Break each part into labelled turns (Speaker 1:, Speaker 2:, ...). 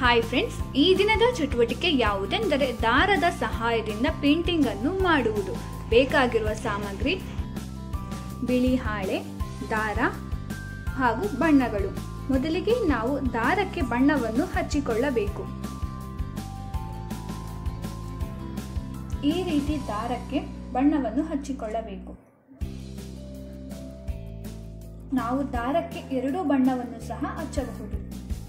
Speaker 1: hi friends ಈ ದಿನದ ಚಟುವಟಿಕೆ ಯಾವುದೆಂದರೆ ದಾರದ ಸಹಾಯದಿಂದ ಪೇಂಟಿಂಗ್ ಅನ್ನು ಮಾಡುವುದು ಬೇಕಾಗಿರುವ ಸಾಮಗ್ರಿ ಬಿಳಿ ಹಾಳೆ ದಾರ ಹಾಗೂ ಬಣ್ಣಗಳು ಮೊದಲಿಗೆ ನಾವು ದಾರಕ್ಕೆ ಬಣ್ಣವನ್ನು ಹಚ್ಚಿಕೊಳ್ಳಬೇಕು ಈ ರೀತಿ ದಾರಕ್ಕೆ ಬಣ್ಣವನ್ನು ಹಚ್ಚಿಕೊಳ್ಳಬೇಕು ನಾವು ದಾರಕ್ಕೆ ಎರಡು ಬಣ್ಣವನ್ನು ಸಹ ಹಚ್ಚಬಹುದು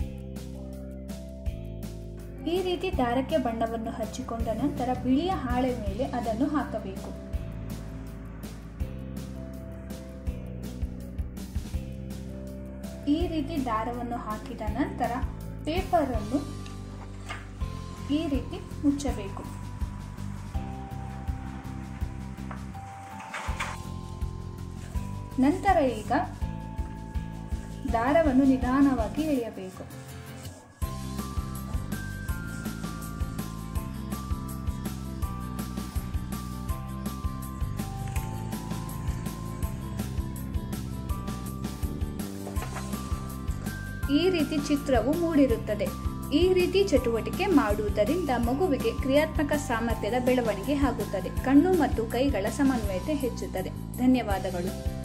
Speaker 1: ಈ ರೀತಿ ದಾರಕ್ಕೆ ಬಣ್ಣವನ್ನು ಹಚ್ಚಿಕೊಂಡ ನಂತರ ಬಿಳಿಯ ಹಾಳೆ ಮೇಲೆ ಅದನ್ನು ಹಾಕಬೇಕು ಈ ರೀತಿ ದಾರವನ್ನು ಹಾಕಿದ ನಂತರ ಪೇಪರ್ ಅನ್ನು ಈ ರೀತಿ ಮುಚ್ಚಬೇಕು ನಂತರ ಈಗ ದಾರವನ್ನು ನಿಧಾನವಾಗಿ ಎಳೆಯಬೇಕು ಈ ರೀತಿ ಚಿತ್ರವು ಮೂಡಿರುತ್ತದೆ ಈ ರೀತಿ ಚಟುವಟಿಕೆ ಮಾಡುವುದರಿಂದ ಮಗುವಿಗೆ ಕ್ರಿಯಾತ್ಮಕ ಸಾಮರ್ಥ್ಯದ ಬೆಳವಣಿಗೆ ಆಗುತ್ತದೆ ಕಣ್ಣು ಮತ್ತು ಕೈಗಳ ಸಮನ್ವಯತೆ ಹೆಚ್ಚುತ್ತದೆ ಧನ್ಯವಾದಗಳು